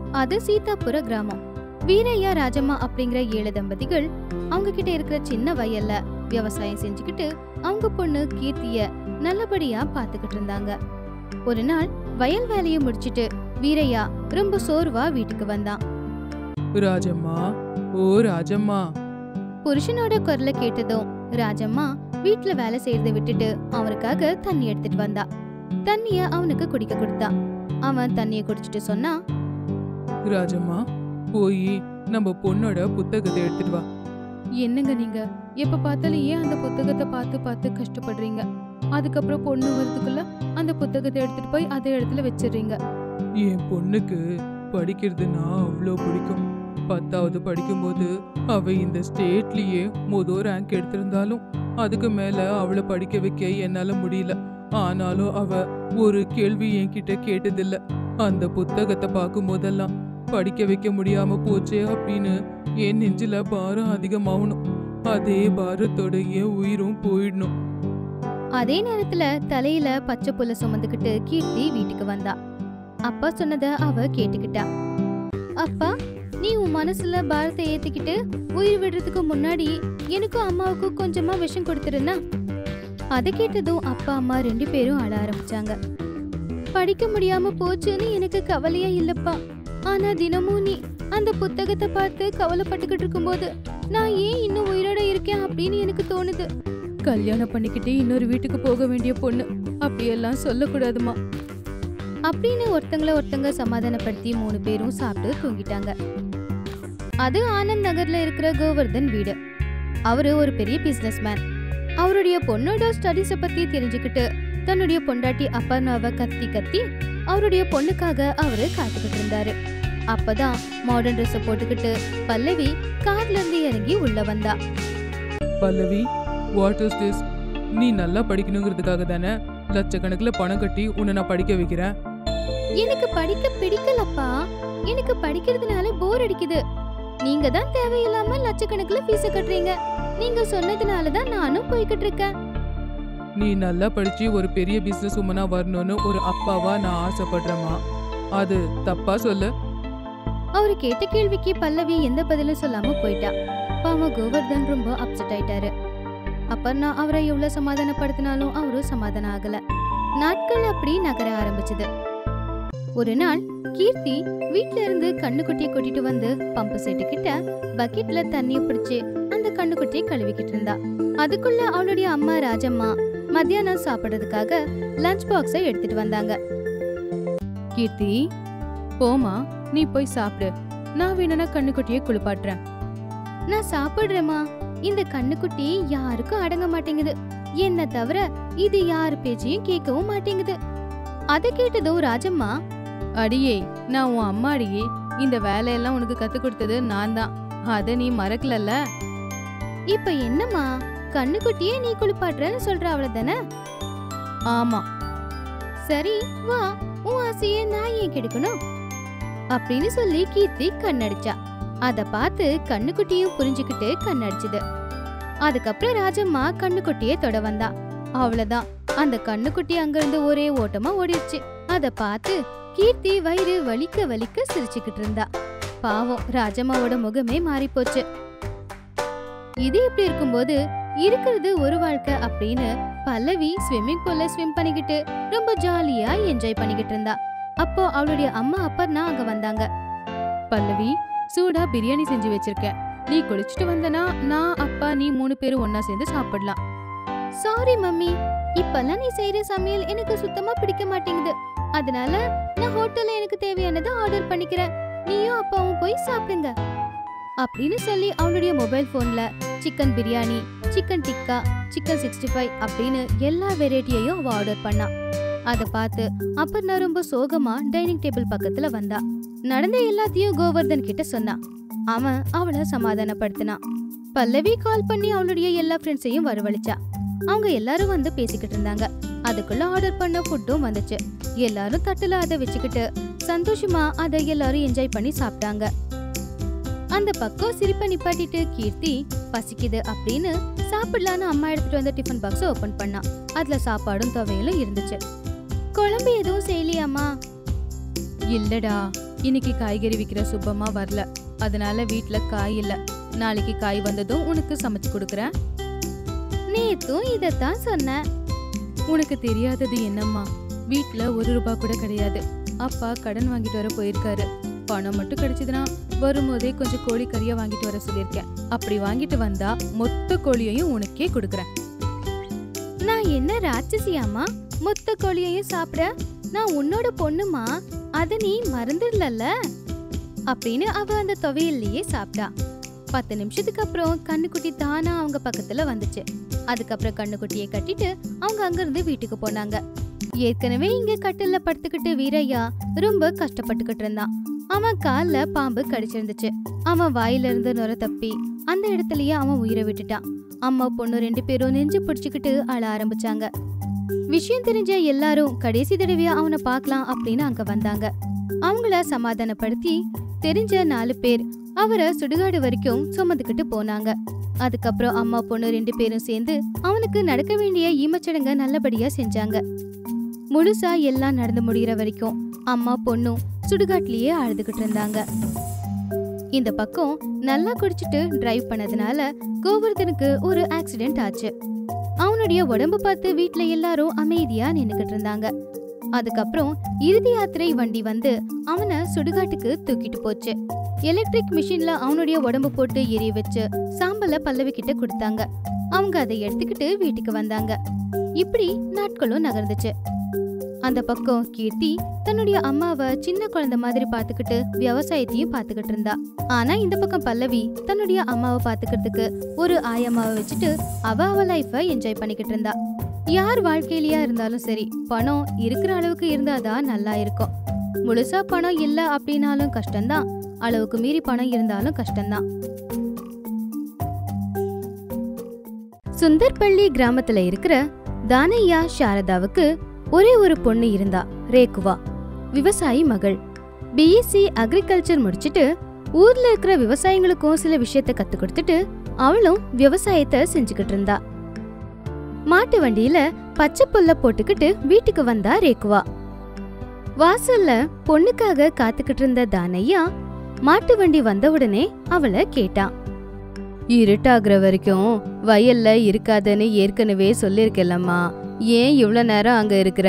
அது சீதாபுர கிராமம் வீரையா ராஜம்மா அப்படிங்கிற ஏழு தம்பதிகள் அவங்க கிட்ட இருக்கிற சின்ன வயல்ல விவசாயம் செஞ்சுக்கிட்டு அவங்க பொண்ணு கீர்த்திய நல்லபடியா பாத்துக்கிட்டு இருந்தாங்க ஒரு நாள் வயல் வேலையை முடிச்சிட்டு வீரையா ரொம்ப சோர்வா வீட்டுக்கு வந்தான் ராஜம்மா ஓ ராஜம்மா புருஷனோட குரலை கேட்டதும் ராஜம்மா வீட்ல வேலை செய்யறதை விட்டுட்டு அவனுக்காக தண்ணி எடுத்துட்டு வந்தா தண்ணிய அவனுக்கு குடிக்க கொடுத்தா அவன் தண்ணிய குடிச்சிட்டு சொன்னா ராஜம்மா போய் நம்ம பொண்ணோட புத்தகத்தை எடுத்துட்டு வா என்னங்க நீங்க எப்ப பார்த்தாலும் ஏன் அந்த புத்தகத்தை பார்த்து பார்த்து கஷ்டப்படுறீங்க அதுக்கப்புறம் பொண்ணு வரதுக்குள்ள அந்த புத்தகத்தை எடுத்துட்டு போய் அதே இடத்துல வச்சிடுறீங்க என் பொண்ணுக்கு படிக்கிறதுனா அவ்வளோ பிடிக்கும் பத்தாவது படிக்கும்போது அவ இந்த ஸ்டேட்லயே மொதல் ரேங்க் எடுத்திருந்தாலும் அதுக்கு மேல அவளை படிக்க வைக்க என்னால முடியல ஆனாலும் அவ ஒரு கேள்வி என்கிட்ட கேட்டதில்ல அந்த புத்தகத்தை பார்க்கும் போதெல்லாம் படிக்க வைக்க முடியாம போச்சே அப்படின்னு என் நெஞ்சில பாரம் அதிகமாகணும் அதே பாரத்தோட என் உயிரும் போயிடணும் அதே நேரத்துல தலையில பச்சை புல்ல சுமந்துக்கிட்டு கீர்த்தி வீட்டுக்கு வந்தா அப்பா சொன்னத அவ கேட்டுக்கிட்டா அப்பா நீ உன் மனசுல பாரத்தை ஏத்திக்கிட்டு உயிர் விடுறதுக்கு முன்னாடி எனக்கும் அம்மாவுக்கும் கொஞ்சமா விஷம் கொடுத்துருன்னா அதை கேட்டதும் அப்பா அம்மா ரெண்டு பேரும் அழ ஆரம்பிச்சாங்க படிக்க முடியாம போச்சுன்னு எனக்கு கவலையா இல்லப்பா ஆனா தினமும் நீ அந்த புத்தகத்தை பார்த்து கவலைப்பட்டுக்கிட்டு இருக்கும்போது நான் ஏன் இன்னும் உயிரோட இருக்கேன் அப்படின்னு எனக்கு தோணுது கல்யாணம் பண்ணிக்கிட்டு இன்னொரு வீட்டுக்கு போக வேண்டிய பொண்ணு அப்படியெல்லாம் சொல்லக்கூடாதுமா அப்படின்னு ஒருத்தங்கள ஒருத்தங்க சமாதானப்படுத்தி மூணு பேரும் சாப்பிட்டு தூங்கிட்டாங்க அது ஆனந்த் நகர்ல இருக்கிற கோவர்தன் வீடு அவரு ஒரு பெரிய பிசினஸ் மேன் அவருடைய பொண்ணோட ஸ்டடீஸ பத்தி தெரிஞ்சுக்கிட்டு தன்னுடைய பொண்டாட்டி அப்பர்ணாவை கத்தி கத்தி அவருடைய பொண்ணுக்காக அவரு காத்துக்கிட்டு இருந்தாரு அப்பதான் மாடர்ன் ட்ரெஸ் போட்டுக்கிட்டு பல்லவி கார்ல இருந்து இறங்கி உள்ள வந்தா பல்லவி வாட் இஸ் திஸ் நீ நல்லா படிக்கணுங்கிறதுக்காக தானே லட்சக்கணக்கில் பணம் கட்டி உன்னை நான் படிக்க வைக்கிறேன் எனக்கு படிக்க பிடிக்கலப்பா எனக்கு படிக்கிறதுனால போர் அடிக்குது நீங்க தான் தேவையில்லாம லட்சக்கணக்கில் ஃபீஸ் கட்டுறீங்க நீங்க சொன்னதுனால தான் நானும் போய்கிட்டு இருக்கேன் நீ நல்லா படிச்சு ஒரு பெரிய பிசினஸ் உமனா வரணும்னு ஒரு அப்பாவா நான் ஆசைப்படுறேம்மா அது தப்பா சொல்லு அவரு கேட்ட கேள்விக்கு பல்லவி எந்த பதிலும் சொல்லாம போயிட்டா பாவம் கோவர்தன் ரொம்ப அப்செட் ஆயிட்டாரு அப்பர்ணா அவரை எவ்வளவு சமாதானப்படுத்தினாலும் அவரும் சமாதானம் ஆகல நாட்கள் அப்படி நகர ஆரம்பிச்சது ஒரு நாள் கீர்த்தி வீட்ல இருந்து கண்ணுக்குட்டியை கூட்டிட்டு வந்து பம்பு செட்டு கிட்ட பக்கெட்ல தண்ணிய பிடிச்சு அந்த கண்ணுக்குட்டியை கழுவிக்கிட்டு இருந்தா அதுக்குள்ள அவளுடைய அம்மா ராஜம்மா மத்தியானம் சாப்பிடுறதுக்காக லஞ்ச் பாக்ஸை எடுத்துட்டு வந்தாங்க கீர்த்தி போமா நீ போய் சாப்பிடு நான் வேணும்னா கண்ணுக்குட்டியை குளிப்பாட்டுறேன் நான் சாப்பிடுறேம்மா இந்த கண்ணுக்குட்டி யாருக்கும் அடங்க மாட்டேங்குது என்ன தவிர இது யார் பேச்சையும் கேட்கவும் மாட்டேங்குது அதை கேட்டதும் ராஜம்மா அடியே நான் உன் அம்மா அடியே இந்த வேலையெல்லாம் உனக்கு கத்து கொடுத்தது நான் தான் அத நீ மறக்கலல்ல இப்ப என்னம்மா கண்ணுக்குட்டியே நீ குளிப்பாட்டுறன்னு சொல்ற அவ்வளவுதானே ஆமா சரி வா உன் ஆசையை நான் ஏன் கெடுக்கணும் அப்படின்னு சொல்லி கீர்த்தி கண்ணடிச்சா அத பார்த்து கண்ணுக்குட்டியும் புரிஞ்சுக்கிட்டு கண்ணடிச்சுது அதுக்கப்புறம் ராஜம்மா கண்ணுக்குட்டியை தொட வந்தா அவ்வளவுதான் அந்த கண்ணுக்குட்டி அங்கிருந்து ஒரே ஓட்டமா ஓடிடுச்சு அத பார்த்து கீர்த்தி வயிறு வலிக்க வலிக்க சிரிச்சுக்கிட்டு இருந்தா பாவம் ராஜம்மாவோட முகமே மாறி போச்சு இது இப்படி இருக்கும்போது இருக்கிறது ஒரு வாழ்க்கை அப்படின்னு பல்லவி ஸ்விம்மிங் பூல்ல ஸ்விம் பண்ணிக்கிட்டு ரொம்ப ஜாலியா என்ஜாய் பண்ணிக்கிட்டு இருந்தா அப்போ அவளுடைய அம்மா அப்பர்னா அங்க வந்தாங்க பல்லவி சூடா பிரியாணி செஞ்சு வச்சிருக்கேன் நீ குளிச்சுட்டு வந்தனா நான் அப்பா நீ மூணு பேரும் ஒன்னா சேர்ந்து சாப்பிடலாம் சாரி மம்மி இப்பெல்லாம் நீ செய்யற சமையல் எனக்கு சுத்தமா பிடிக்க மாட்டேங்குது அதனால நான் ஹோட்டல்ல எனக்கு தேவையானதை ஆர்டர் பண்ணிக்கிறேன் நீயும் அப்பாவும் போய் சாப்பிடுங்க அப்படின்னு சொல்லி அவளுடைய மொபைல் போன்ல chicken biryani chicken tikka chicken sixty five அப்படின்னு எல்லா வெரைட்டியையும் அவ ஆர்டர் பண்ணா அதை பார்த்து அப்பர்ணா ரொம்ப சோகமா டைனிங் டேபிள் பக்கத்துல வந்தா நடந்த எல்லாத்தையும் கோவர்தன் கிட்ட சொன்னா அவன் அவளை சமாதானப்படுத்தினான் பல்லவி கால் பண்ணி அவளுடைய எல்லா ஃப்ரெண்ட்ஸையும் வரவழைச்சா அவங்க எல்லாரும் வந்து பேசிக்கிட்டு இருந்தாங்க அதுக்குள்ள ஆர்டர் பண்ண ஃபுட்டும் வந்துச்சு எல்லாரும் தட்டுல அதை வச்சுக்கிட்டு சந்தோஷமா அதை எல்லாரும் என்ஜாய் பண்ணி சாப்பிட்டாங்க அந்த பக்கம் சிரிப்பை நிப்பாட்டிட்டு கீர்த்தி பசிக்குது அப்படின்னு சாப்பிடலான்னு அம்மா எடுத்துட்டு வந்த டிஃபன் பாக்ஸ் ஓபன் பண்ணா அதுல சாப்பாடும் துவையலும் இருந்துச்சு குழம்பு எதுவும் செய்யலையாம்மா இல்லடா இன்னைக்கு காய்கறி விற்கிற சுப்பம்மா வரல அதனால வீட்ல காய் இல்ல நாளைக்கு காய் வந்ததும் உனக்கு சமைச்சு கொடுக்குறேன் நேத்தும் இதத்தான் சொன்ன உனக்கு தெரியாதது என்னம்மா வீட்ல ஒரு ரூபாய் கூட கிடையாது அப்பா கடன் வாங்கிட்டு வர போயிருக்காரு பணம் மட்டும் கிடைச்சதுன்னா வரும்போதே கொஞ்சம் கோழி கறியா வாங்கிட்டு வர சொல்லியிருக்கேன் அப்படி வாங்கிட்டு வந்தா மொத்த கோழியையும் உனக்கே கொடுக்குறேன் நான் என்ன ராட்சசியாமா மொத்த கோழியையும் சாப்பிட நான் உன்னோட பொண்ணுமா அத நீ மறந்துடல அப்படின்னு அவ அந்த துவையல்லையே சாப்பிட்டா பத்து நிமிஷத்துக்கு அப்புறம் கண்ணுக்குட்டி தானா அவங்க பக்கத்துல வந்துச்சு அதுக்கப்புறம் கண்ணுக்குட்டியை கட்டிட்டு அவங்க அங்கிருந்து வீட்டுக்கு போனாங்க ஏற்கனவே இங்க கட்டில்ல படுத்துக்கிட்டு வீரையா ரொம்ப கஷ்டப்பட்டுக்கிட்டு இருந்தான் அவன் கால்ல பாம்பு கடிச்சிருந்துச்சு அவன் வாயில இருந்து நுர தப்பி அந்த இடத்துலயே அவன் உயிரை விட்டுட்டான் அம்மா பொண்ணு ரெண்டு பேரும் நெஞ்சு பிடிச்சுக்கிட்டு அழ ஆரம்பிச்சாங்க விஷயம் தெரிஞ்ச எல்லாரும் கடைசி தடவையா அவனை பார்க்கலாம் அப்படின்னு அங்க வந்தாங்க அவங்கள சமாதானப்படுத்தி தெரிஞ்ச நாலு பேர் அவரை சுடுகாடு வரைக்கும் சுமந்துக்கிட்டு போனாங்க அதுக்கப்புறம் அம்மா பொண்ணு ரெண்டு பேரும் சேர்ந்து அவனுக்கு நடக்க வேண்டிய ஈமச்சடங்க நல்லபடியா செஞ்சாங்க முழுசா எல்லாம் நடந்து முடியற வரைக்கும் அம்மா பொண்ணும் சுடுகாட்லயே அழுதுகிட்டு இருந்தாங்க இந்த பக்கம் நல்லா குடிச்சிட்டு டிரைவ் பண்ணதுனால கோவர்தனுக்கு ஒரு ஆக்சிடென்ட் ஆச்சு அவனுடைய உடம்பு பார்த்து வீட்ல எல்லாரும் அமைதியா நின்னுக்கிட்டு இருந்தாங்க அதுக்கப்புறம் இறுதி யாத்திரை வண்டி வந்து அவனை சுடுகாட்டுக்கு தூக்கிட்டு போச்சு எலக்ட்ரிக் மிஷின்ல அவனுடைய உடம்பு போட்டு எரிய வச்சு சாம்பல பல்லவி கிட்ட கொடுத்தாங்க அவங்க அதை எடுத்துக்கிட்டு வீட்டுக்கு வந்தாங்க இப்படி நாட்களும் நகர்ந்துச்சு அந்த பக்கம் கீர்த்தி தன்னுடைய அம்மாவை சின்ன குழந்தை மாதிரி பாத்துக்கிட்டு விவசாயத்தையும் பாத்துக்கிட்டு இருந்தா ஆனா இந்த பக்கம் பல்லவி தன்னுடைய அம்மாவை பாத்துக்கிறதுக்கு ஒரு ஆயம்மாவை வச்சுட்டு அவ அவ லைஃப என்ஜாய் பண்ணிக்கிட்டு இருந்தா யார் வாழ்க்கையிலயா இருந்தாலும் சரி பணம் இருக்கிற அளவுக்கு இருந்தாதான் நல்லா இருக்கும் முழுசா பணம் இல்ல அப்படின்னாலும் கஷ்டம்தான் அளவுக்கு மீறி பணம் இருந்தாலும் கஷ்டம்தான் சுந்தர்பள்ளி கிராமத்துல இருக்கிற தானையா சாரதாவுக்கு ஒரே ஒரு பொண்ணு இருந்தா ரேகுவா விவசாயி மகள் பிஎஸ்சி அக்ரிகல்ச்சர் முடிச்சிட்டு ஊர்ல இருக்கிற விவசாயிங்களுக்கும் சில விஷயத்த கத்து கொடுத்துட்டு அவளும் விவசாயத்தை செஞ்சுக்கிட்டு இருந்தா மாட்டு வண்டியில பச்சை புல்ல போட்டுக்கிட்டு வீட்டுக்கு வந்தா ரேகுவா வாசல்ல பொண்ணுக்காக காத்துக்கிட்டு இருந்த தானையா மாட்டு வண்டி வந்த உடனே அவளை கேட்டான் இருட்டாகிற வரைக்கும் வயல்ல இருக்காதன்னு ஏற்கனவே சொல்லிருக்கலம்மா ஏன் இவ்ளோ நேரம் அங்க இருக்கிற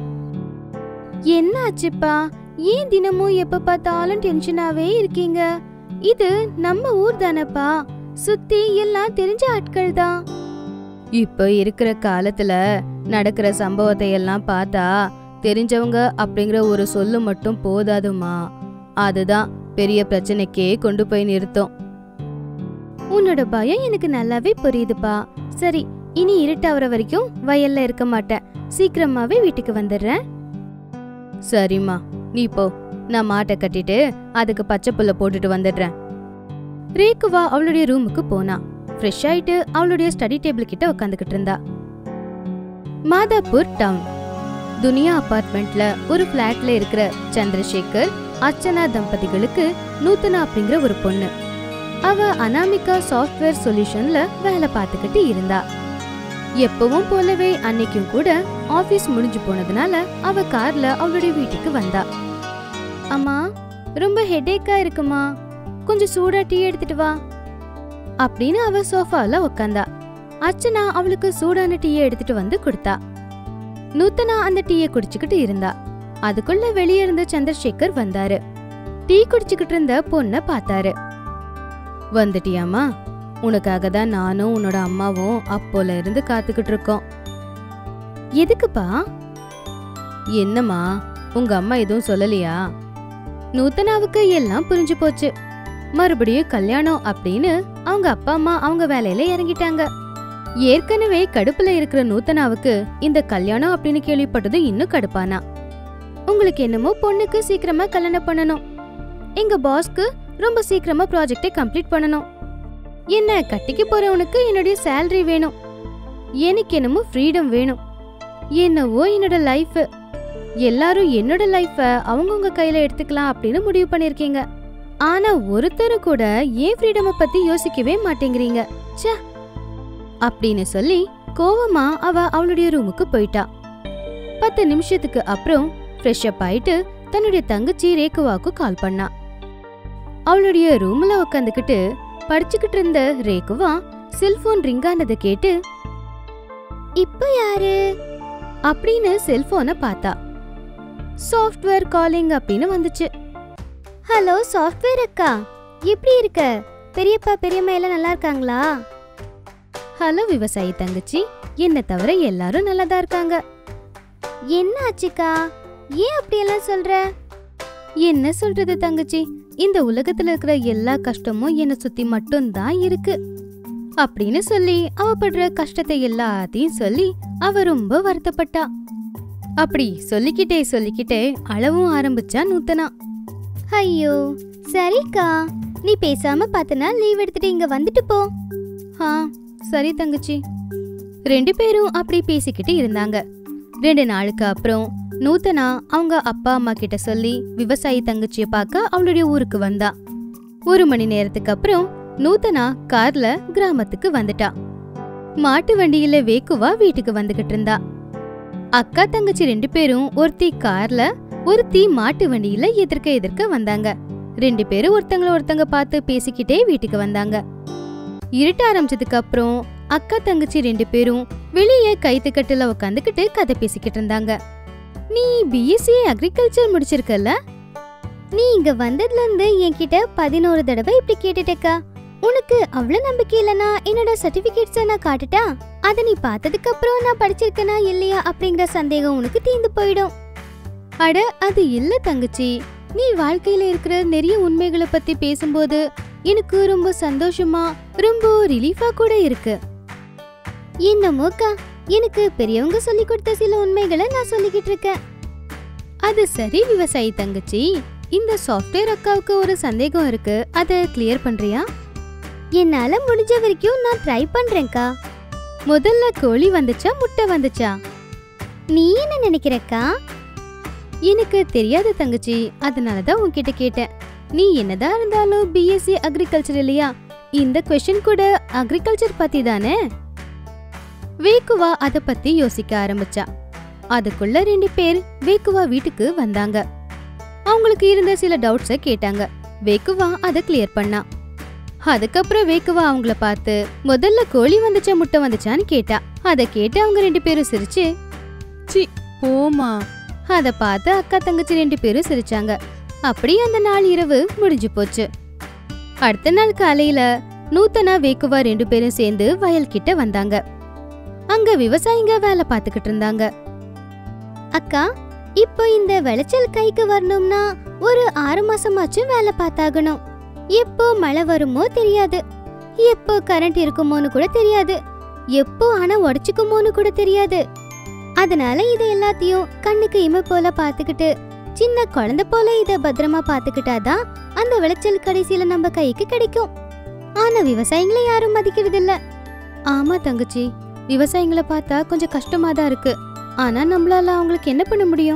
என்ன ஆச்சுப்பா ஏன் தினமும் எப்ப பார்த்தாலும் டென்ஷனாவே இருக்கீங்க இது நம்ம ஊர் தானப்பா சுத்தி எல்லாம் தெரிஞ்ச ஆட்கள் தான் இப்ப இருக்கிற காலத்துல நடக்கிற சம்பவத்தை எல்லாம் பார்த்தா தெரிஞ்சவங்க அப்படிங்கிற ஒரு சொல்லு மட்டும் போதாதுமா அதுதான் பெரிய பிரச்சனைக்கே கொண்டு போய் நிறுத்தும் உன்னோட பயம் எனக்கு நல்லாவே புரியுதுப்பா சரி இனி இருட்டாவற வரைக்கும் வயல்ல இருக்க மாட்டேன் சீக்கிரமாவே வீட்டுக்கு வந்துடுறேன் சரிம்மா நீ போ நான் மாட்டை கட்டிட்டு அதுக்கு பச்சை புல்ல போட்டுட்டு வந்துடுறேன் ரேக்குவா அவளுடைய ரூமுக்கு போனா ஃப்ரெஷ் ஆயிட்டு அவளுடைய ஸ்டடி டேபிள் கிட்ட உட்காந்துக்கிட்டு இருந்தா மாதாப்பூர் டவுன் துனியா அபார்ட்மெண்ட்ல ஒரு ஃபிளாட்ல இருக்கிற சந்திரசேகர் அர்ச்சனா தம்பதிகளுக்கு நூத்தனா அப்படிங்கிற ஒரு பொண்ணு அவ அனாமிகா சாஃப்ட்வேர் சொல்யூஷன்ல வேலை பார்த்துக்கிட்டு இருந்தா எப்பவும் போலவே அன்னைக்கும் கூட ஆபீஸ் முடிஞ்சு போனதுனால அவ கார்ல அவளுடைய வீட்டுக்கு வந்தா அம்மா ரொம்ப ஹெடேக்கா இருக்குமா கொஞ்சம் சூடா டீ எடுத்துட்டு வா அப்படின்னு அவ சோஃபால உக்காந்தா அர்ச்சனா அவளுக்கு சூடான டீயை எடுத்துட்டு வந்து கொடுத்தா நூத்தனா அந்த டீயை குடிச்சுக்கிட்டு இருந்தா அதுக்குள்ள வெளியே இருந்த சந்திரசேகர் வந்தாரு டீ குடிச்சுக்கிட்டு இருந்த பொண்ண பார்த்தாரு வந்துட்டியாமா உனக்காக தான் நானும் உன்னோட அம்மாவும் அப்போல இருந்து காத்துக்கிட்டு இருக்கோம் எதுக்குப்பா என்னம்மா உங்க அம்மா எதுவும் சொல்லலையா நூத்தனாவுக்கு எல்லாம் புரிஞ்சு போச்சு மறுபடியும் கல்யாணம் அப்படின்னு அவங்க அப்பா அம்மா அவங்க வேலையில இறங்கிட்டாங்க ஏற்கனவே கடுப்புல இருக்கிற நூத்தனாவுக்கு இந்த கல்யாணம் அப்படின்னு கேள்விப்பட்டது இன்னும் கடுப்பானா உங்களுக்கு என்னமோ பொண்ணுக்கு சீக்கிரமா கல்யாணம் பண்ணணும் எங்க பாஸ்க்கு ரொம்ப சீக்கிரமா ப்ராஜெக்டை கம்ப்ளீட் பண்ணணும் என்ன கட்டிக்க போறவனுக்கு என்னுடைய சேலரி வேணும் எனக்கு என்னமோ ஃப்ரீடம் வேணும் என்னவோ என்னோட லைஃப் எல்லாரும் என்னோட லைஃப அவங்கவுங்க கையில எடுத்துக்கலாம் அப்படின்னு முடிவு பண்ணிருக்கீங்க ஆனா ஒருத்தர் கூட ஏன் ஃப்ரீடமை பத்தி யோசிக்கவே மாட்டேங்கிறீங்க ச்சே அப்படின்னு சொல்லி கோவமா அவ அவளுடைய ரூமுக்கு போயிட்டா பத்து நிமிஷத்துக்கு அப்புறம் ஃப்ரெஷ் அப் ஆயிட்டு தன்னுடைய தங்கச்சி ரேகுவாக்கு கால் பண்ணா அவளுடைய ரூம்ல உட்காந்துக்கிட்டு படிச்சுக்கிட்டு இருந்த ரேகுவா செல்போன் ரிங் ஆனதை கேட்டு இப்ப யாரு அப்படின்னு செல்போனை பார்த்தா சாஃப்ட்வேர் காலிங் அப்படின்னு வந்துச்சு ஹலோ சாஃப்ட்வேர் அக்கா எப்படி இருக்க பெரியப்பா பெரியம்மா எல்லாம் நல்லா இருக்காங்களா ஹலோ விவசாயி தங்கச்சி என்ன தவிர எல்லாரும் நல்லா தான் இருக்காங்க என்ன ஆச்சுக்கா ஏன் அப்படியெல்லாம் சொல்ற என்ன சொல்றது தங்கச்சி இந்த உலகத்துல இருக்கிற எல்லா கஷ்டமும் என்னை சுத்தி மட்டும்தான் இருக்கு அப்படின்னு சொல்லி அவ படுற கஷ்டத்தை எல்லாத்தையும் சொல்லி அவ ரொம்ப வருத்தப்பட்டா அப்படி சொல்லிக்கிட்டே சொல்லிக்கிட்டே அளவும் ஆரம்பிச்சா நூத்தனா ஐயோ சரிக்கா நீ பேசாம பார்த்தனா லீவ் எடுத்துட்டு இங்க வந்துட்டு போ ஆ சரி தங்கச்சி ரெண்டு பேரும் அப்படி பேசிக்கிட்டு இருந்தாங்க ரெண்டு நாளுக்கு அப்புறம் நூத்தனா அவங்க அப்பா அம்மா கிட்ட சொல்லி விவசாயி தங்கச்சிய பார்க்க அவளுடைய ஊருக்கு வந்தா ஒரு மணி நேரத்துக்கு அப்புறம் நூத்தனா கார்ல கிராமத்துக்கு வந்துட்டா மாட்டு வண்டியில வேக்குவா வீட்டுக்கு வந்துகிட்டு இருந்தா அக்கா தங்கச்சி ரெண்டு பேரும் ஒருத்தி கார்ல ஒருத்தி மாட்டு வண்டியில எதிர்க்க எதிர்க்க வந்தாங்க ரெண்டு பேரும் ஒருத்தங்கள ஒருத்தங்க பார்த்து பேசிக்கிட்டே வீட்டுக்கு வந்தாங்க இருட்ட ஆரம்பிச்சதுக்கு அப்புறம் அக்கா தங்கச்சி ரெண்டு பேரும் வெளியே கைத்துக்கட்டுல உட்காந்துக்கிட்டு கதை பேசிக்கிட்டு இருந்தாங்க நீ பிஎஸ்சி அக்ரிகல்ச்சர் முடிச்சிருக்கல நீ இங்க வந்ததுல இருந்து என்கிட்ட பதினோரு தடவை இப்படி கேட்டுட்டக்கா உனக்கு அவ்வளவு நம்பிக்கை இல்லனா என்னோட சர்டிபிகேட்ஸ நான் காட்டுட்டா அத நீ பார்த்ததுக்கு அப்புறம் நான் படிச்சிருக்கனா இல்லையா அப்படிங்கிற சந்தேகம் உனக்கு தீந்து போயிடும் அட அது இல்ல தங்கச்சி நீ வாழ்க்கையில இருக்கிற நிறைய உண்மைகளை பத்தி பேசும்போது எனக்கு ரொம்ப சந்தோஷமா ரொம்ப ரிலீஃபா கூட இருக்கு என்னமோக்கா எனக்கு பெரியவங்க சொல்லி கொடுத்த சில உண்மைகளை நான் சொல்லிக்கிட்டு இருக்கேன் அது சரி விவசாயி தங்கச்சி இந்த சாஃப்ட்வேர் அக்காவுக்கு ஒரு சந்தேகம் இருக்கு அதை கிளியர் பண்றியா என்னால முடிஞ்ச வரைக்கும் நான் ட்ரை பண்றேன்க்கா முதல்ல கோழி வந்துச்சா முட்டை வந்துச்சா நீ என்ன நினைக்கிறக்கா எனக்கு தெரியாது தங்கச்சி அதனால தான் உன்கிட்ட கேட்டேன் நீ என்னதான் இருந்தாலும் பிஎஸ்சி அக்ரிகல்ச்சர் இல்லையா இந்த கொஸ்டின் கூட அக்ரிகல்ச்சர் பத்தி தானே வேக்குவா அத பத்தி யோசிக்க ஆரம்பிச்சா அதுக்குள்ள ரெண்டு பேர் வேக்குவா வீட்டுக்கு வந்தாங்க அவங்களுக்கு இருந்த சில டவுட்ஸ கேட்டாங்க வேக்குவா அத கிளியர் பண்ணா அதுக்கப்புறம் வேக்குவா அவங்கள பார்த்து முதல்ல கோழி வந்துச்சா முட்டை வந்துச்சான்னு கேட்டா அத கேட்டு அவங்க ரெண்டு பேரும் சிரிச்சு சி போமா அத பார்த்து அக்கா தங்கச்சி ரெண்டு பேரும் சிரிச்சாங்க அப்படி அந்த நாள் இரவு முடிஞ்சு போச்சு அடுத்த நாள் காலையில நூத்தனா வேக்குவா ரெண்டு பேரும் சேர்ந்து வயல் கிட்ட வந்தாங்க அங்க விவசாயிங்க வேலை பார்த்துக்கிட்டு இருந்தாங்க அக்கா இப்போ இந்த விளைச்சல் கைக்கு வரணும்னா ஒரு ஆறு மாசமாச்சும் வேலை பார்த்தாகணும் எப்போ மழை வருமோ தெரியாது எப்போ கரண்ட் இருக்குமோன்னு கூட தெரியாது எப்போ அணை உடைச்சுக்குமோன்னு கூட தெரியாது அதனால இதை எல்லாத்தையும் கண்ணுக்கு இமை போல பார்த்துக்கிட்டு சின்ன குழந்தை போல இத பத்திரமா பார்த்துக்கிட்டாதான் அந்த விளைச்சல் கடைசியில நம்ம கைக்கு கிடைக்கும் ஆனா விவசாயிகளை யாரும் மதிக்கிறது இல்ல ஆமா தங்கச்சி விவசாயிங்களை பார்த்தா கொஞ்சம் கஷ்டமா தான் இருக்கு ஆனா நம்மளால அவங்களுக்கு என்ன பண்ண முடியும்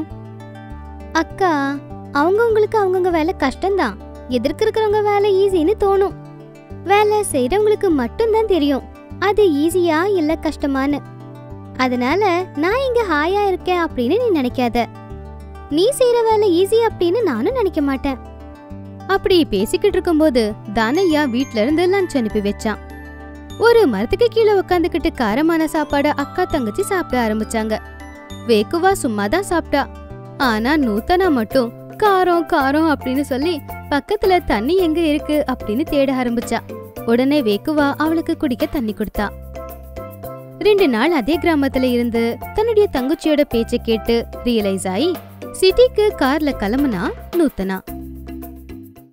அக்கா அவங்கவுங்களுக்கு அவங்கவுங்க வேலை கஷ்டம்தான் எதிர்க்க இருக்கிறவங்க வேலை ஈஸின்னு தோணும் வேலை செய்யறவங்களுக்கு மட்டும்தான் தெரியும் அது ஈஸியா இல்ல கஷ்டமான்னு அதனால நான் இங்க ஹாயா இருக்கேன் அப்படின்னு நீ நினைக்காத நீ செய்யற வேலை ஈஸி அப்படின்னு நானும் நினைக்க மாட்டேன் அப்படி பேசிக்கிட்டு இருக்கும்போது தானையா வீட்ல இருந்து லஞ்ச் அனுப்பி வச்சான் ஒரு மரத்துக்கு கீழே உட்காந்துக்கிட்டு காரமான சாப்பாட அக்கா தங்கச்சி சாப்பிட ஆரம்பிச்சாங்க வேக்குவா சும்மா தான் சாப்பிட்டா ஆனா நூத்தனா மட்டும் காரம் காரம் அப்படின்னு சொல்லி பக்கத்துல தண்ணி எங்க இருக்கு அப்படின்னு தேட ஆரம்பிச்சா உடனே வேக்குவா அவளுக்கு குடிக்க தண்ணி கொடுத்தா ரெண்டு நாள் அதே கிராமத்துல இருந்து தன்னுடைய தங்கச்சியோட பேச்சை கேட்டு ரியலைஸ் ஆகி சிட்டிக்கு கார்ல கிளம்புனா நூத்தனா